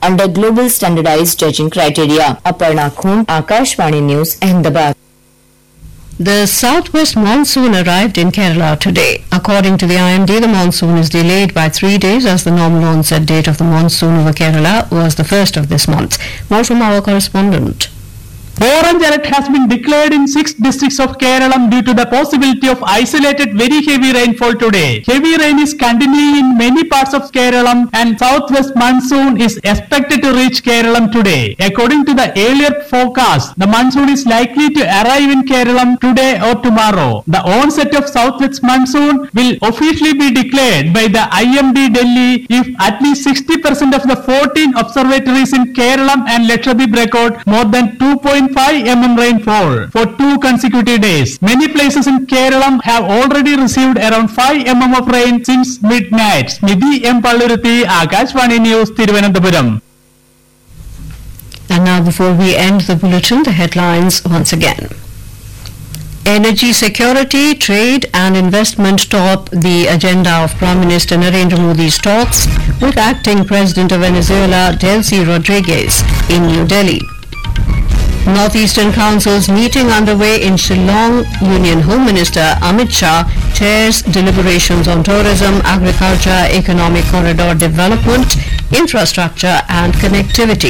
under global standardized judging criteria. Aparna Khun, Akashvani News, Ahmedabad. The southwest monsoon arrived in Kerala today. According to the IMD, the monsoon is delayed by three days as the normal onset date of the monsoon over Kerala was the first of this month. More from our correspondent. Orange alert has been declared in six districts of Kerala due to the possibility of isolated very heavy rainfall today. Heavy rain is continuing in many parts of Kerala and southwest monsoon is expected to reach Kerala today. According to the earlier forecast, the monsoon is likely to arrive in Kerala today or tomorrow. The onset of southwest monsoon will officially be declared by the IMD Delhi if at least 60% of the 14 observatories in Kerala and Lakshadweep record more than 2.5 mm rainfall for two consecutive days. Many places in Kerala have already received around 5 mm of rain since midnight. Nidhi M. Palluruthi, Akashvani News, Thiruvananthapuram. And now before we end the bulletin, the headlines once again. Energy security, trade and investment top the agenda of Prime Minister Narendra Modi's talks with acting President of Venezuela Delcy Rodriguez in New Delhi. Northeastern Council's meeting underway in Shillong. Union Home Minister Amit Shah chairs deliberations on tourism, agriculture, economic corridor development, infrastructure and connectivity.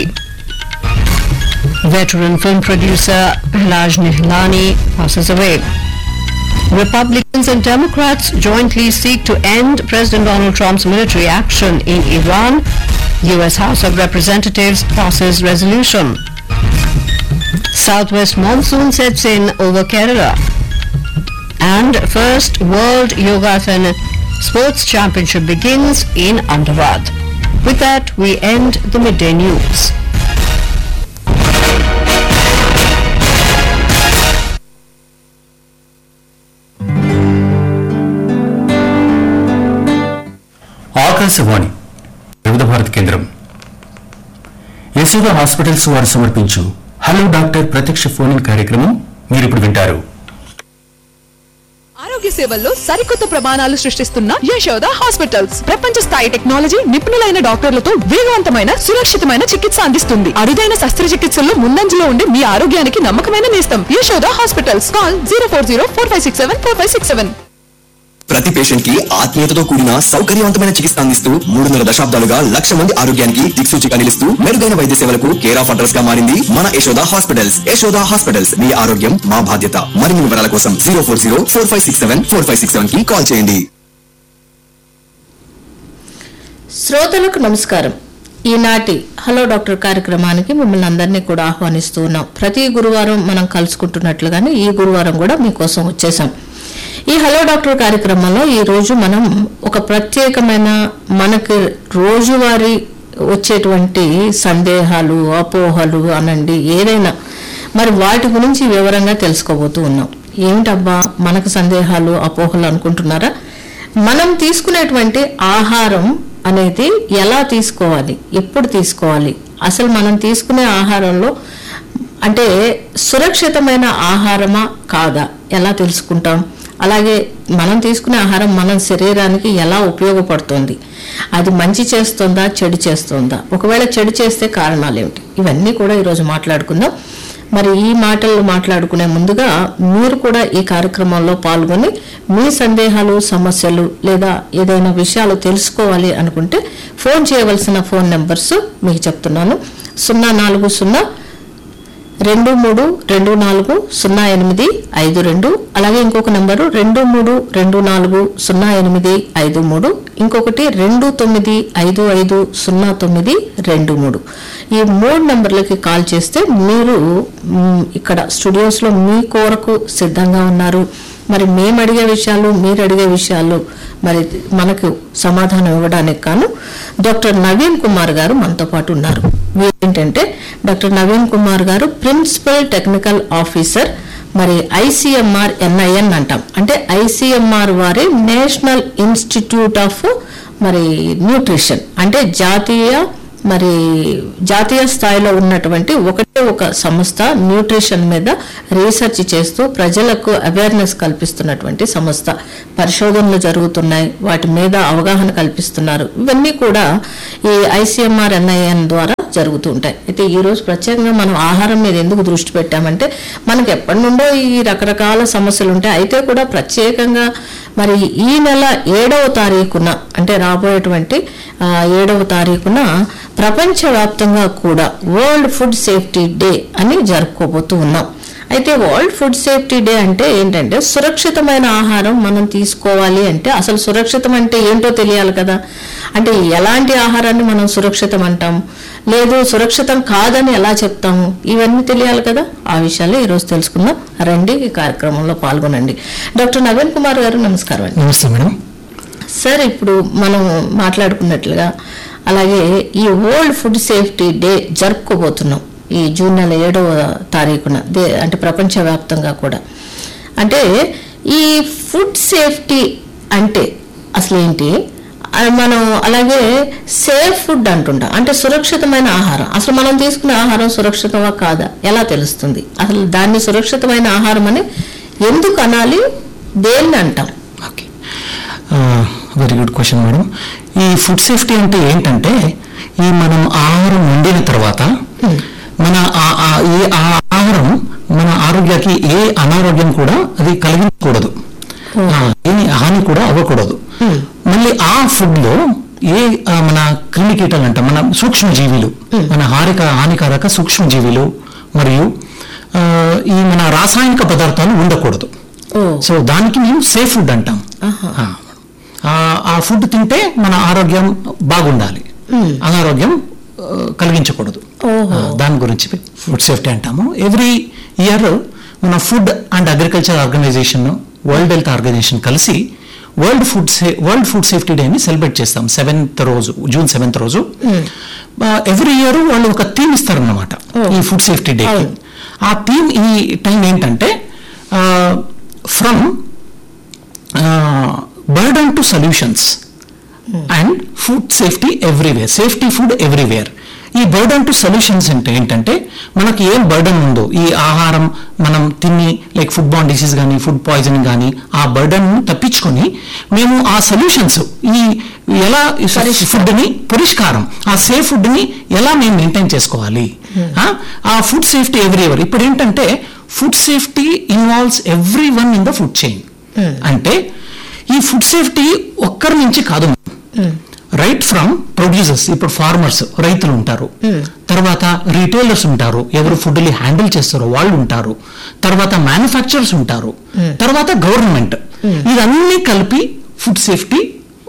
Veteran film producer Prahlaj Nihlani passes away. Republicans and Democrats jointly seek to end President Donald Trump's military action in Iran. U.S. House of Representatives passes resolution. Southwest monsoon sets in over Kerala. And first World Yogathon Sports Championship begins in Ahmedabad. With that, we end the midday news. Akashvani వివిధ భారతి కేంద్రం Yashoda hospitals వారు సమర్పించు hello doctor ప్రత్యక్ష phone in కార్యక్రమం మీరు ఇప్పుడు వింటారు ఆరోగ్య సేవల్లో సరికొత్త ప్రమాణాలు సృష్టిస్తున్న యశోద హాస్పిటల్స్ ప్రపంచ స్థాయి టెక్నాలజీ నిపుణులైన డాక్టర్లతో వేగవంతమైన సురక్షితమైన చికిత్స అందిస్తుంది అరుదైన శస్త్రచికిత్సల్లో ముందంజలో ఉండే మీ ఆరోగ్యానికి నమ్మకమైన నేస్తం Yashoda hospitals call zero four zero four five six seven four five six seven ప్రతి పేషెంట్ కి ఆత్మీయతతో కూడిన సౌకర్యవంతమైన చికిత్స అందిస్తూ మూడున్నర దశాబ్దాలుగా లక్ష మంది ఆరోగ్యానికి దిక్సూచిగా నిలుస్తూ మెరుగైన వైద్య సేవలకు కేర్ ఆఫ్ అడ్రస్ గా మారింది మన యశోద హాస్పిటల్స్ యశోద హాస్పిటల్స్ మీ ఆరోగ్యం మా బాధ్యత మరిన్ని వివరాల కోసం zero four zero four five six seven four five six seven కి కాల్ చేయండి శ్రోతలకు నమస్కారం ఈనాటి హలో డాక్టర్ కార్యక్రమానికి మిమ్మల్ని అందరినీ కూడా ఆహ్వానిస్తూ ఉన్నాం ప్రతి గురువారం మనం కలుసుకుంటున్నట్లుగానే ఈ గురువారం కూడా మీకోసం వచ్చేసాం ఈ హలో డాక్టర్ కార్యక్రమంలో ఈ రోజు మనం ఒక ప్రత్యేకమైన మనకి రోజువారీ వచ్చేటువంటి సందేహాలు అపోహలు అనండి ఏదైనా మరి వాటి గురించి వివరంగా తెలుసుకోబోతూ ఉన్నాం ఏమిటబ్బా మనకు సందేహాలు అపోహలు అనుకుంటున్నారా మనం తీసుకునేటువంటి ఆహారం అనేది ఎలా తీసుకోవాలి ఎప్పుడు తీసుకోవాలి అసలు మనం తీసుకునే ఆహారంలో అంటే సురక్షితమైన ఆహారమా కాదా ఎలా తెలుసుకుంటాం అలాగే మనం తీసుకునే ఆహారం మన శరీరానికి ఎలా ఉపయోగపడుతుంది అది మంచి చేస్తుందా చెడు చేస్తుందా ఒకవేళ చెడు చేస్తే కారణాలు ఏమిటి ఇవన్నీ కూడా ఈరోజు మాట్లాడుకుందాం మరి ఈ మాటలు మాట్లాడుకునే ముందుగా మీరు కూడా ఈ కార్యక్రమంలో పాల్గొని మీ సందేహాలు సమస్యలు లేదా ఏదైనా విషయాలు తెలుసుకోవాలి అనుకుంటే ఫోన్ చేయవలసిన ఫోన్ నెంబర్స్ మీకు చెప్తున్నాను సున్నా నాలుగు సున్నా రెండు మూడు రెండు నాలుగు సున్నా ఎనిమిది ఐదు రెండు అలాగే ఇంకొక నెంబరు రెండు మూడు రెండు నాలుగు సున్నా ఎనిమిది ఐదు మూడు ఇంకొకటి రెండు తొమ్మిది ఐదు ఐదు సున్నా తొమ్మిది రెండు మూడు ఈ మూడు నెంబర్లకి కాల్ చేస్తే మీరు మ్, ఇక్కడ స్టూడియోస్లో మీ కోరకు సిద్ధంగా ఉన్నారు మరి మేము అడిగే విషయాలు మీరు అడిగే విషయాలు మరి మనకు సమాధానం ఇవ్వడానికి కాను డాక్టర్ నవీన్ కుమార్ గారు మనతో పాటు ఉన్నారు వీరేంటంటే doctor Naveen Kumar garu principal technical officer మరి ఐసిఎంఆర్ ఎన్ఐఎన్ అంటాం అంటే ఐసిఎంఆర్ వారి నేషనల్ ఇన్స్టిట్యూట్ ఆఫ్ మరి న్యూట్రిషన్ అంటే జాతీయ మరి జాతీయ స్థాయిలో ఉన్నటువంటి ఒకటే ఒక సంస్థ న్యూట్రిషన్ మీద రీసెర్చ్ చేస్తూ ప్రజలకు అవేర్నెస్ కల్పిస్తున్నటువంటి సంస్థ పరిశోధనలు జరుగుతున్నాయి వాటి మీద అవగాహన కల్పిస్తున్నారు ఇవన్నీ కూడా ఈ ఐసిఎంఆర్ ఎన్ఐఎన్ ద్వారా జరుగుతూ ఉంటాయి అయితే ఈ రోజు ప్రత్యేకంగా మనం ఆహారం మీద ఎందుకు దృష్టి పెట్టామంటే మనకి ఎప్పటి నుండో ఈ రకరకాల సమస్యలు ఉంటాయి అయితే కూడా ప్రత్యేకంగా మరి ఈ నెల ఏడవ తారీఖున అంటే రాబోయేటువంటి ఆ, ఏడవ తారీఖున ప్రపంచవ్యాప్తంగా కూడా వరల్డ్ ఫుడ్ సేఫ్టీ డే అని జరుపుకోబోతూ ఉన్నాం అయితే వరల్డ్ ఫుడ్ సేఫ్టీ డే అంటే ఏంటంటే సురక్షితమైన ఆహారం మనం తీసుకోవాలి అంటే అసలు సురక్షితం అంటే ఏంటో తెలియాలి కదా అంటే ఎలాంటి ఆహారాన్ని మనం సురక్షితం అంటాం లేదు సురక్షితం కాదని ఎలా చెప్తాము ఇవన్నీ తెలియాలి కదా ఆ విషయాలు ఈరోజు తెలుసుకుందాం రండి ఈ కార్యక్రమంలో పాల్గొనండి డాక్టర్ నవీన్ కుమార్ గారు నమస్కారం అండి నమస్తే మేడం సార్ ఇప్పుడు మనం మాట్లాడుకున్నట్లుగా అలాగే ఈ వరల్డ్ ఫుడ్ సేఫ్టీ డే జరుపుకోబోతున్నాం ఈ జూన్ నెల ఏడవ తారీఖున దే అంటే ప్రపంచవ్యాప్తంగా కూడా అంటే ఈ ఫుడ్ సేఫ్టీ అంటే అసలు ఏంటి ఆ, మనం అలాగే సేఫ్ ఫుడ్ అంటుంటాం అంటే సురక్షితమైన ఆహారం అసలు మనం తీసుకునే ఆహారం సురక్షితమా కాదా ఎలా తెలుస్తుంది అసలు దాన్ని సురక్షితమైన ఆహారం అని ఎందుకు అనాలి దేన్ని అంటాం okay very good question madam ఈ ఫుడ్ సేఫ్టీ అంటే ఏంటంటే ఈ మనం ఆహారం వండిన తర్వాత మన ఆ- ఆ- ఈ ఆ ఆహారం మన ఆరోగ్యానికి ఏ అనారోగ్యం కూడా అది కలిగించకూడదు ఆ, ఏ హాని కూడా అవ్వకూడదు మళ్ళీ ఆ ఫుడ్ లో ఏ ఆ, మన క్రిమికీటలు అంటాం మన సూక్ష్మజీవులు మన హారిక హానికారక సూక్ష్మజీవులు మరియు ఆ, ఈ మన రాసాయనిక పదార్థాలు ఉండకూడదు ఓ. సో దానికి మేము సేఫ్ ఫుడ్ అంటాం ఆహా. ఆ, ఆ- ఆ ఫుడ్ తింటే మన ఆరోగ్యం బాగుండాలి అనారోగ్యం ఆ, కలిగించకూడదు ఓహో. ఆ, దాని గురించి ఫుడ్ సేఫ్టీ అంటాము ఎవ్రీ ఇయర్ మన food and agriculture organization world health organization కలిసి వరల్డ్ ఫుడ్ సే వరల్డ్ ఫుడ్ సేఫ్టీ డేని సెలబ్రేట్ చేస్తాం సెవెంత్ రోజు జూన్ సెవెంత్ రోజు ఎవ్రీ ఇయర్ వాళ్ళు ఒక థీమ్ ఇస్తారన్నమాట ఈ ఫుడ్ సేఫ్టీ డే అవును. ఆ థీమ్ ఈ టైం ఏంటంటే from burden to solutions and food safety everywhere safety food everywhere ఈ బర్డన్ టు సొల్యూషన్స్ అంటే ఏంటంటే మనకి ఏం బర్డన్ ఉందో ఈ ఆహారం మనం తిని లైక్ ఫుడ్ బాన్ డిసీజ్ కానీ ఫుడ్ పాయిజనింగ్ కానీ ఆ బర్డన్ తప్పించుకొని మేము ఆ సొల్యూషన్స్ ఈ ఎలా ఫుడ్ ని పరిష్కారం ఆ సేఫ్ ఫుడ్ ని ఎలా మేము మెయింటైన్ చేసుకోవాలి ఆ? ఆ ఫుడ్ సేఫ్టీ ఎవ్రీవర్ ఇప్పుడు ఏంటంటే food safety involves every one in the food chain అంటే ఈ ఫుడ్ సేఫ్టీ ఒక్కరి నుంచి కాదు రైట్ ఫ్రమ్ ప్రొడ్యూసర్స్ ఇప్పుడు ఫార్మర్స్ రైతులు ఉంటారు తర్వాత రీటైలర్స్ ఉంటారు ఎవరు ఫుడ్ ని హ్యాండిల్ చేస్తారో వాళ్ళు ఉంటారు తర్వాత మ్యానుఫ్యాక్చరర్స్ ఉంటారు తర్వాత గవర్నమెంట్ ఇదన్నీ కలిపి ఫుడ్ సేఫ్టీ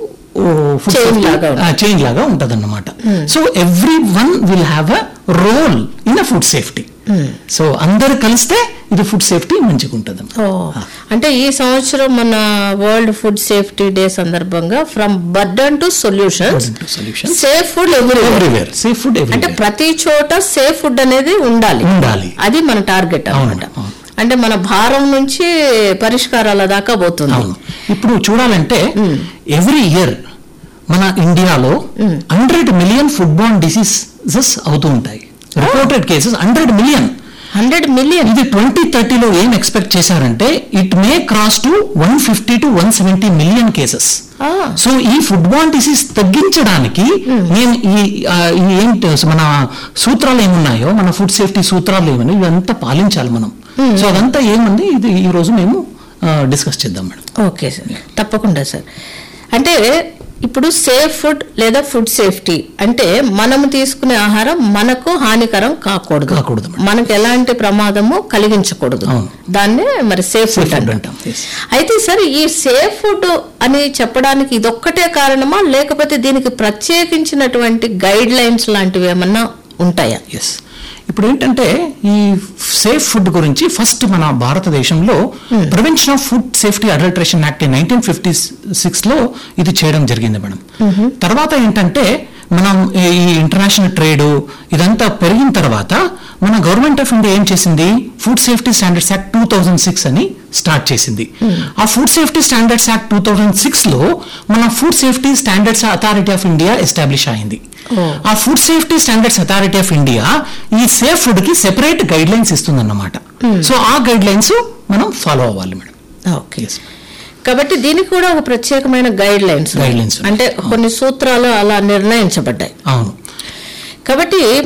Chain లాగా ఉంటుంది. చైన్ లాగా ఉంటది అన్నమాట so every one will have a role in a food safety so అందరు కలిస్తే ఇది ఫుడ్ సేఫ్టీ మంచిగా ఉంటుంది ఓ, అంటే ఈ సంవత్సరం మన వరల్డ్ ఫుడ్ సేఫ్టీ డే సందర్భంగా from burden to solutions Burden to solutions. Safe food everywhere everywhere safe food అంటే ఎవ్రీవేర్ ప్రతి చోట సేఫ్ ఫుడ్ అనేది ఉండాలి ఉండాలి. అది మన టార్గెట్ అన్నమాట అవును, అవును. అంటే మన భారం నుంచి పరిష్కారాల దాకా పోతుంది అవును ఇప్పుడు చూడాలంటే ఎవ్రీ ఇయర్ మన ఇండియాలో hundred million food borne diseases అవుతూ ఉంటాయి reported cases hundred million hundred million ఇది ట్వంటీ థర్టీలో ఏం ఎక్స్పెక్ట్ చేశారంటే it may cross to one fifty to one seventy million cases Ah. So ఈ ఫుడ్ బాన్ డిసీజ్ తగ్గించడానికి నేను ఈ ఆ, ఈ ఏంటి మన సూత్రాలు ఏమున్నాయో మన ఫుడ్ సేఫ్టీ సూత్రాలు ఏమన్నా ఇవంతా పాలించాలి మనం సో అదంతా ఏముంది ఇది ఈ రోజు మేము డిస్కస్ చేద్దాం మేడం ఓకే సార్ తప్పకుండా సార్ అంటే ఇప్పుడు సేఫ్ ఫుడ్ లేదా ఫుడ్ సేఫ్టీ అంటే మనం తీసుకునే ఆహారం మనకు హానికరం కాకూడదు కాకూడదు మేడం. మనకు ఎలాంటి ప్రమాదము కలిగించకూడదు అవును. దాన్నే మరి సేఫ్ Safe ఫుడ్ food అంటాం అంటాం, yes. అయితే సార్ ఈ సేఫ్ ఫుడ్ అని చెప్పడానికి ఇదొక్కటే కారణమా లేకపోతే దీనికి ప్రత్యేకించినటువంటి గైడ్ లైన్స్ లాంటివి ఏమన్నా ఉంటాయా ఎస్ ఇప్పుడు ఏంటంటే ఈ సేఫ్ ఫుడ్ గురించి ఫస్ట్ మన భారతదేశంలో prevention of food safety adulteration act nineteen fifty six లో ఇది చేయడం జరిగింది మేడం తర్వాత ఏంటంటే మనం ఈ ఇంటర్నేషనల్ ట్రేడ్ ఇదంతా పెరిగిన తర్వాత మన గవర్నమెంట్ ఆఫ్ ఇండియా ఏం చేసింది food safety standards act two thousand six అని స్టార్ట్ చేసింది ఆ food safety standards act two thousand six లో మన food safety standards authority of India establish అయింది ఆ food safety standards authority of India ఈ సేఫ్ ఫుడ్ కి సెపరేట్ గైడ్ లైన్స్ ఇస్తుందన్నమాట సో ఆ గైడ్ లైన్స్ మనం ఫాలో అవ్వాలి మేడం ఓకే కాబట్టి దీనికి కూడా ఒక ప్రత్యేకమైన గైడ్ లైన్స్ Guidelines ఉన్నాయి. అంటే కొన్ని సూత్రాలు అలా నిర్ణయించబడ్డాయి అవును కాబట్టి